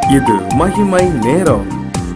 இது மகிமை நேரம்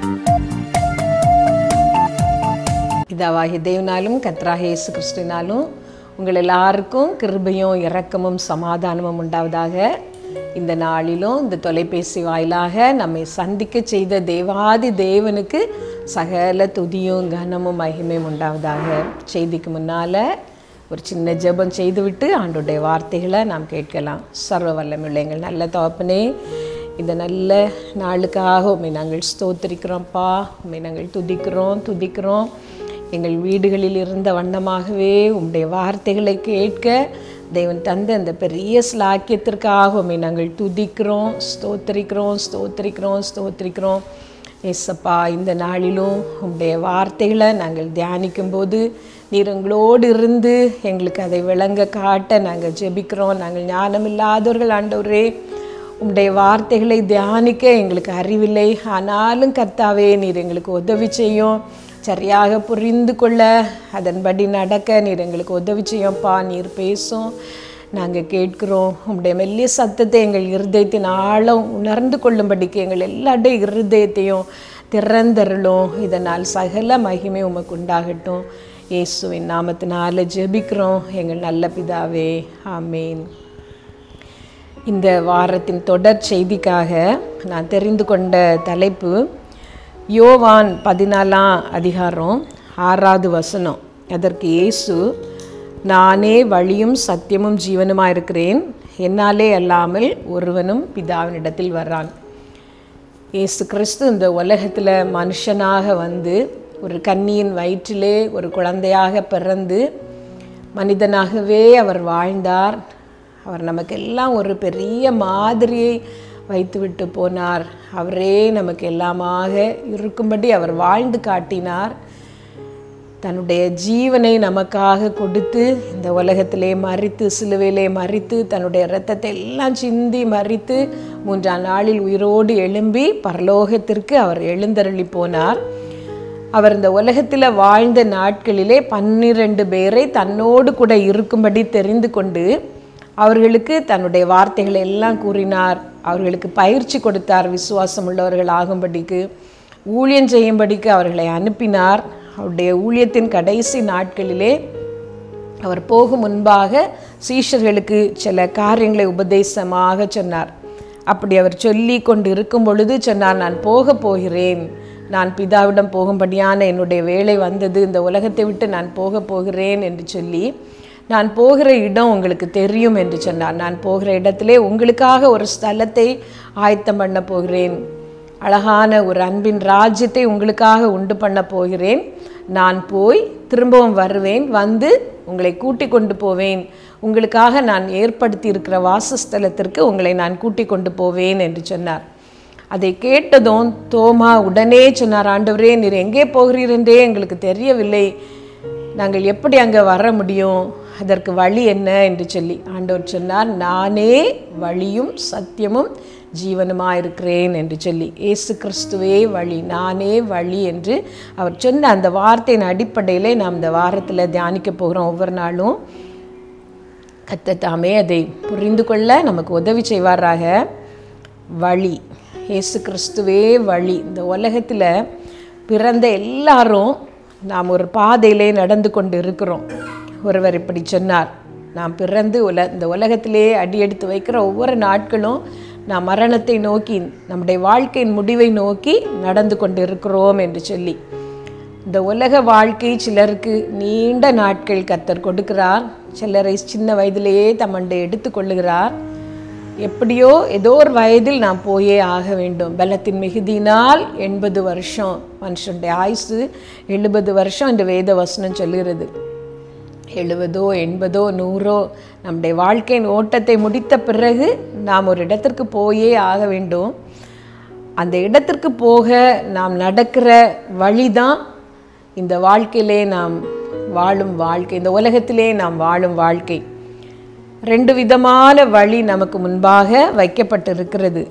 பிதாவாகிய தேவனாலும் கத்ராக இயேசு கிறிஸ்துவினாலும் உங்கள் எல்லாருக்கும் கிருபையும் இரக்கமும் சமாதானமும் உண்டாவதாக இந்த நாளிலும் இந்த தொலைபேசி வாயிலாக நம்மை சந்திக்க செய்த தேவாதி தேவனுக்கு சகல துதியும் கனமும் மகிமையும் உண்டாவதாக செய்திக்கு முன்னால் ஒரு சின்ன ஜெபம் செய்துவிட்டு ஆண்டுடைய வார்த்தைகளை நாம் கேட்கலாம் சர்வ வல்லமுள்ள எங்கள் நல்ல தகப்பனே இந்த நல்ல நாளுக்காக உண்மை நாங்கள் ஸ்தோத்திரிக்கிறோம்ப்பா உண்மை நாங்கள் துதிக்கிறோம் துதிக்கிறோம் எங்கள் வீடுகளில் இருந்த வண்ணமாகவே உம்முடைய வார்த்தைகளை கேட்க தேவன் தந்த அந்த பெரிய ஸ்லாக்கியத்திற்காக உண்மை நாங்கள் துதிக்கிறோம் ஸ்தோத்திரிக்கிறோம் ஸ்தோத்திரிக்கிறோம் ஸ்தோத்திரிக்கிறோம் ஏசப்பா இந்த நாளிலும் உம்முடைய வார்த்தைகளை நாங்கள் தியானிக்கும்போது நீர் எங்களோடு இருந்து எங்களுக்கு அதை விளங்க காட்ட நாங்கள் ஜெபிக்கிறோம் நாங்கள் ஞானம் இல்லாதவர்கள் ஆண்டவரே உம்முடைய வார்த்தைகளை தியானிக்க எங்களுக்கு அறிவில்லை ஆனாலும் கர்த்தாவே நீர் எங்களுக்கு உதவி செய்யும் சரியாக புரிந்து கொள்ள அதன்படி நடக்க நீர் எங்களுக்கு உதவி செய்யும்ப்பா நீர் பேசும் நாங்கள் கேட்கிறோம் உம்முடைய மெல்லிய சத்தத்தை எங்கள் இருதயத்தின் ஆழம் உணர்ந்து கொள்ளும்படிக்கு எங்கள் எல்லாருடைய இருதயத்தையும் திறந்தருளும் இதனால் சகல மகிமை உமக்கு உண்டாகட்டும் இயேசுவின் நாமத்தினால ஜெபிக்கிறோம் எங்கள் நல்ல பிதாவே ஆமேன் இந்த வாரத்தின் தொடர் செய்திக்காக நான் தெரிந்து கொண்ட தலைப்பு யோவான் பதினாலாம் அதிகாரம் ஆறாவது வசனம் அதற்கு இயேசு நானே வழியும் சத்தியமும் ஜீவனுமாக இருக்கிறேன் என்னாலே அல்லாமல் ஒருவனும் பிதாவினிடத்தில் வரான் இயேசு கிறிஸ்து இந்த உலகத்தில் மனுஷனாக வந்து ஒரு கன்னியின் வயிற்றிலே ஒரு குழந்தையாக பிறந்து மனிதனாகவே அவர் வாழ்ந்தார் அவர் நமக்கெல்லாம் ஒரு பெரிய மாதிரியை வைத்துவிட்டு போனார் அவரே நமக்கு எல்லாமாக இருக்கும்படி அவர் வாழ்ந்து காட்டினார் தன்னுடைய ஜீவனை நமக்காக கொடுத்து இந்த உலகத்திலே மறித்து சிலுவையிலே மறித்து தன்னுடைய இரத்தத்தை எல்லாம் சிந்தி மறித்து மூன்றாம் நாளில் உயிரோடு எழும்பி பரலோகத்திற்கு அவர் எழுந்தருளி போனார் அவர் இந்த உலகத்தில் வாழ்ந்த நாட்களிலே பன்னிரண்டு பேரை தன்னோடு கூட இருக்கும்படி தெரிந்து கொண்டு அவர்களுக்கு தன்னுடைய வார்த்தைகளை எல்லாம் கூறினார் அவர்களுக்கு பயிற்சி கொடுத்தார் விசுவாசம் உள்ளவர்கள் ஆகும்படிக்கு ஊழியம் செய்யும்படிக்கு அவர்களை அனுப்பினார் அவருடைய ஊழியத்தின் கடைசி நாட்களிலே அவர் போகும் முன்பாக சீஷர்களுக்கு சில காரியங்களை உபதேசமாக சொன்னார் அப்படி அவர் சொல்லி கொண்டு இருக்கும் பொழுது சொன்னார் நான் போக போகிறேன் நான் பிதாவிடம் போகும்படியான என்னுடைய வேலை வந்தது இந்த உலகத்தை விட்டு நான் போக போகிறேன் என்று சொல்லி நான் போகிற இடம் உங்களுக்கு தெரியும் என்று சொன்னார் நான் போகிற இடத்திலே உங்களுக்காக ஒரு ஸ்தலத்தை ஆயத்தம் பண்ண போகிறேன் அழகான ஒரு அன்பின் ராஜ்யத்தை உங்களுக்காக உண்டு பண்ண போகிறேன் நான் போய் திரும்பவும் வருவேன் வந்து உங்களை கூட்டி கொண்டு போவேன் உங்களுக்காக நான் ஏற்படுத்தி இருக்கிற வாசஸ்தலத்திற்கு உங்களை நான் கூட்டி கொண்டு போவேன் என்று சொன்னார் அதை கேட்டதும் தோமா உடனே சொன்னார் ஆண்டவரே நீர் எங்கே போகிறீர் என்றே எங்களுக்கு தெரியவில்லை நாங்கள் எப்படி அங்கே வர முடியும் அதற்கு வழி என்ன என்று சொல்லி ஆண்டவர் சொன்னார் நானே வழியும் சத்தியமும் ஜீவனுமாக இருக்கிறேன் என்று சொல்லி ஏசு கிறிஸ்துவே வழி நானே வழி என்று அவர் சொன்ன அந்த வார்த்தையின் அடிப்படையில் நாம் இந்த வாரத்தில் தியானிக்க போகிறோம் ஒவ்வொரு நாளும் கத்தத்தாமே அதை புரிந்து கொள்ள நமக்கு உதவி செய்வாராக வழி இயேசு கிறிஸ்துவே வழி இந்த உலகத்தில் பிறந்த எல்லாரும் நாம் ஒரு பாதையிலே நடந்து கொண்டு இருக்கிறோம் ஒருவர் இப்படி சொன்னார் நாம் பிறந்து உல இந்த உலகத்திலே அடியெடுத்து வைக்கிற ஒவ்வொரு நாட்களும் நாம் மரணத்தை நோக்கி நம்முடைய வாழ்க்கையின் முடிவை நோக்கி நடந்து கொண்டு இருக்கிறோம் என்று சொல்லி இந்த உலக வாழ்க்கை சிலருக்கு நீண்ட நாட்கள் கத்தர் கொடுக்கிறார் சிலரை சின்ன வயதிலேயே தம்மண்டை எடுத்து கொள்ளுகிறார் எப்படியோ ஏதோ ஒரு வயதில் நாம் போயே ஆக வேண்டும் பலத்தின் மிகுதியினால் எண்பது வருஷம் மனுஷனுடைய ஆயுசு எழுபது வருஷம் இந்த வேத வசனம் சொல்லுகிறது எழுபதோ எண்பதோ நூறோ நம்முடைய வாழ்க்கையின் ஓட்டத்தை முடித்த பிறகு நாம் ஒரு இடத்திற்கு போயே ஆக வேண்டும் அந்த இடத்திற்கு போக நாம் நடக்கிற வழிதான் இந்த வாழ்க்கையிலே நாம் வாழும் வாழ்க்கை இந்த உலகத்திலே நாம் வாழும் வாழ்க்கை ரெண்டு விதமான வழி நமக்கு முன்பாக வைக்கப்பட்டிருக்கிறது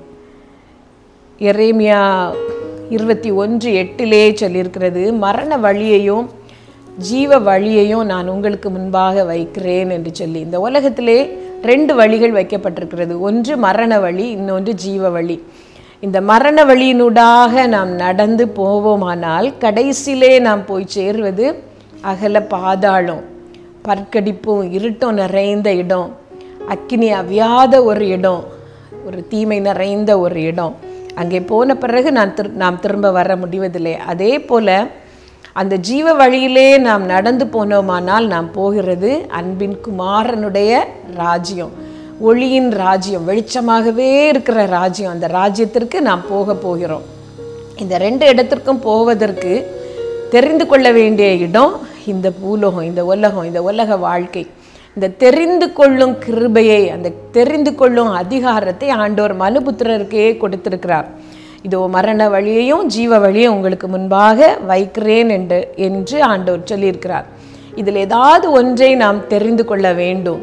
எரேமியா இருபத்தி ஒன்று எட்டிலே சொல்லியிருக்கிறது மரண வழியையும் ஜீவ வழியையும் நான் உங்களுக்கு முன்பாக வைக்கிறேன் என்று சொல்லி இந்த உலகத்திலே ரெண்டு வழிகள் வைக்கப்பட்டிருக்கிறது ஒன்று மரண வழி இன்னொன்று ஜீவ வழி இந்த மரண வழியினூடாக நாம் நடந்து போவோமானால் கடைசியிலே நாம் போய் சேருவது அகல பாதாளம் பற்கடிப்பும் இருட்டும் நிறைந்த இடம் அக்கினி அவியாத ஒரு இடம் ஒரு தீமை நிறைந்த ஒரு இடம் அங்கே போன பிறகு நான் திரு நாம் திரும்ப வர முடிவதில்லை அதே போல் அந்த ஜீவ வழியிலே நாம் நடந்து போனோமானால் நாம் போகிறது அன்பின் குமாரனுடைய ராஜ்யம் ஒளியின் ராஜ்யம் வெளிச்சமாகவே இருக்கிற ராஜ்யம் அந்த ராஜ்யத்திற்கு நாம் போக போகிறோம் இந்த ரெண்டு இடத்திற்கும் போவதற்கு தெரிந்து கொள்ள வேண்டிய இடம் இந்த பூலோகம் இந்த உலகம் இந்த உலக வாழ்க்கை இந்த தெரிந்து கொள்ளும் கிருபையை அந்த தெரிந்து கொள்ளும் அதிகாரத்தை ஆண்டவர் மனுபுத்திரருக்கே கொடுத்திருக்கிறார் இதோ மரண வழியையும் ஜீவ வழியும் உங்களுக்கு முன்பாக வைக்கிறேன் என்று என்று ஆண்டவர் சொல்லியிருக்கிறார் இதில் ஏதாவது ஒன்றை நாம் தெரிந்து கொள்ள வேண்டும்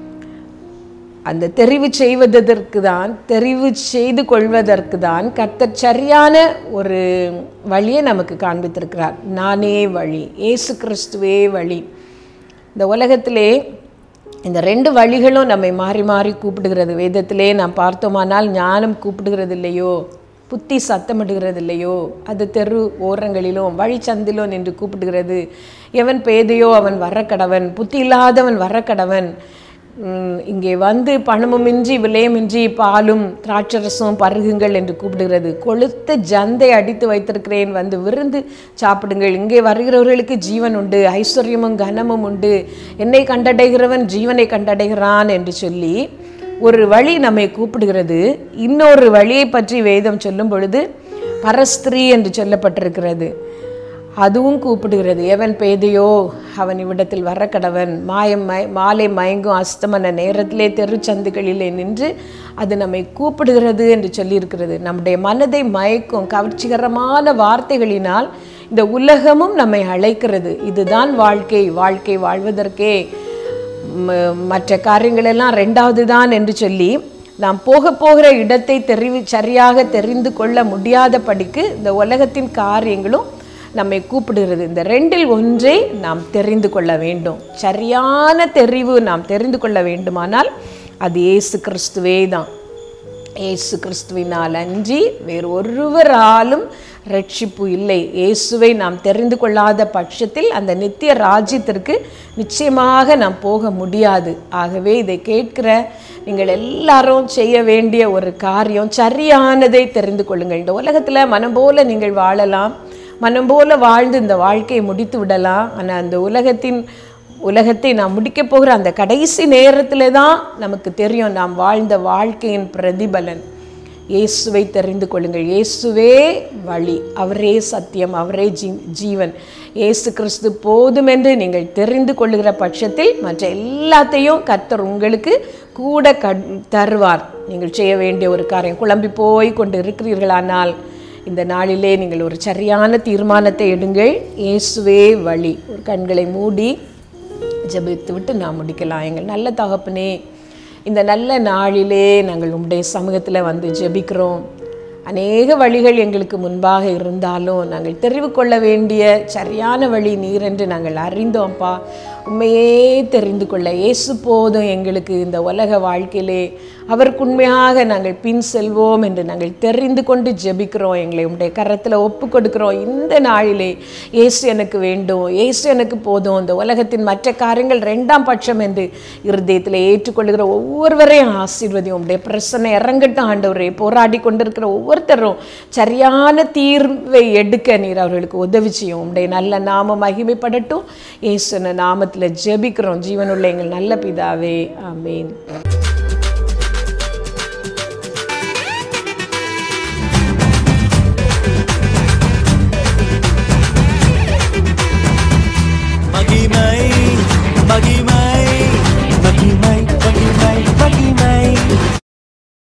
அந்த தெரிவு செய்வதற்கு தான் தெரிவு செய்து கொள்வதற்கு தான் கர்த்தர் சரியான ஒரு வழியை நமக்கு காண்பித்திருக்கிறார் நானே வழி இயேசு கிறிஸ்துவே வழி இந்த உலகத்திலே இந்த ரெண்டு வழிகளும் நம்மை மாறி மாறி கூப்பிடுகிறது வேதத்திலே நாம் பார்த்தோமானால் ஞானம் கூப்பிடுகிறது இல்லையோ புத்தி சத்தமிடுகிறது இல்லையோ அது தெரு ஓரங்களிலும் வழிச்சந்திலும் நின்று கூப்பிடுகிறது எவன் பேதையோ அவன் வரக்கடவன் புத்தி இல்லாதவன் வரக்கடவன் உம், இங்கே வந்து பணமுமின்றி விலையுமின்றி பாலும் திராட்சரசும் பருகுங்கள் என்று கூப்பிடுகிறது கொளுத்த ஜந்தை அடித்து வைத்திருக்கிறேன் வந்து விருந்து சாப்பிடுங்கள் இங்கே வருகிறவர்களுக்கு ஜீவன் உண்டு ஐஸ்வர்யமும் கனமும் உண்டு என்னை கண்டடைகிறவன் ஜீவனை கண்டடைகிறான் என்று சொல்லி ஒரு வழி நம்மை கூப்பிடுகிறது இன்னொரு வழியை பற்றி வேதம் சொல்லும் பொழுது பரஸ்திரீ என்று சொல்லப்பட்டிருக்கிறது அதுவும் கூப்பிடுகிறது எவன் பேதையோ அவன் இவ்விடத்தில் வரக்கடவன் மாயம் மய மாலை மயங்கும் அஸ்தமன நேரத்திலே தெருச்சந்துகளிலே நின்று அது நம்மை கூப்பிடுகிறது என்று சொல்லியிருக்கிறது நம்முடைய மனதை மயக்கும் கவர்ச்சிகரமான வார்த்தைகளினால் இந்த உலகமும் நம்மை அழைக்கிறது இதுதான் வாழ்க்கை வாழ்க்கை வாழ்வதற்கே ம- மற்ற காரியங்களெல்லாம் ரெண்டாவது தான் என்று சொல்லி நாம் போக போகிற இடத்தை தெரிவி சரியாக தெரிந்து கொள்ள முடியாதபடிக்கு இந்த உலகத்தின் காரியங்களும் நம்மை கூப்பிடுகிறது இந்த ரெண்டில் ஒன்றை நாம் தெரிந்து கொள்ள வேண்டும் சரியான தெரிவு நாம் தெரிந்து கொள்ள வேண்டுமானால் அது இயேசு கிறிஸ்துவே தான் இயேசு கிறிஸ்துவினால் அன்றி வேறு ஒருவராலும் ரட்சிப்பு இல்லை இயேசுவை நாம் தெரிந்து கொள்ளாத பட்சத்தில் அந்த நித்திய ராஜ்யத்திற்கு நிச்சயமாக நாம் போக முடியாது ஆகவே இதை கேட்கிற நீங்கள் எல்லாரும் செய்ய வேண்டிய ஒரு காரியம் சரியானதை தெரிந்து கொள்ளுங்கள் இந்த உலகத்தில் மனம் போல நீங்கள் வாழலாம் மனம் போல வாழ்ந்து இந்த வாழ்க்கையை முடித்து விடலாம் ஆனால் அந்த உலகத்தின் உலகத்தை நாம் முடிக்க போகிற அந்த கடைசி நேரத்தில் தான் நமக்கு தெரியும் நாம் வாழ்ந்த வாழ்க்கையின் பிரதிபலன் இயேசுவை தெரிந்து கொள்ளுங்கள் இயேசுவே வழி அவரே சத்தியம் அவரே ஜீ ஜீவன் இயேசு கிறிஸ்து போதும் என்று நீங்கள் தெரிந்து கொள்ளுகிற பட்சத்தில் மற்ற எல்லாத்தையும் கர்த்தர் உங்களுக்கு கூட கண் தருவார் நீங்கள் செய்ய வேண்டிய ஒரு காரியம் குழம்பி போய் கொண்டு இருக்கிறீர்களானால் இந்த நாளிலே நீங்கள் ஒரு சரியான தீர்மானத்தை எடுங்கள் இயேசுவே வழி ஒரு கண்களை மூடி ஜெபித்து விட்டு நாம் முடிக்கலாம் எங்கள் நல்ல தகப்பனே இந்த நல்ல நாளிலே நாங்கள் உம்முடைய சமூகத்தில் வந்து ஜெபிக்கிறோம் அநேக வழிகள் எங்களுக்கு முன்பாக இருந்தாலும் நாங்கள் தெரிவு கொள்ள வேண்டிய சரியான வழி நீர் என்று நாங்கள் அறிந்தோம்ப்பா உண்மையே தெரிந்து கொள்ள இயேசு போதும் எங்களுக்கு இந்த உலக வாழ்க்கையிலே அவருக்கு உண்மையாக நாங்கள் பின் செல்வோம் என்று நாங்கள் தெரிந்து கொண்டு ஜெபிக்கிறோம் எங்களை உம்முடைய கரத்தில் ஒப்பு கொடுக்கிறோம் இந்த நாளிலே இயேசு எனக்கு வேண்டும் இயேசு எனக்கு போதும் இந்த உலகத்தின் மற்ற காரியங்கள் ரெண்டாம் பட்சம் என்று இருதயத்தில் ஏற்றுக்கொள்ளுகிற ஒவ்வொருவரையும் ஆசீர்வதியும் உம்முடைய பிரசனை இறங்கட்டும் ஆண்டவரே போராடி கொண்டிருக்கிற ஒவ்வொருத்தரும் சரியான தீர்வை எடுக்க நீர் அவர்களுக்கு உதவி செய்யும் உம்முடைய நல்ல நாமம் மகிமைப்படட்டும் இயேசுன நாமத்தில் ஜெபிக்கிறோம் ஜீவனுள்ள எங்கள் நல்ல பிதாவே ஆமீன் மகிமை மகிமை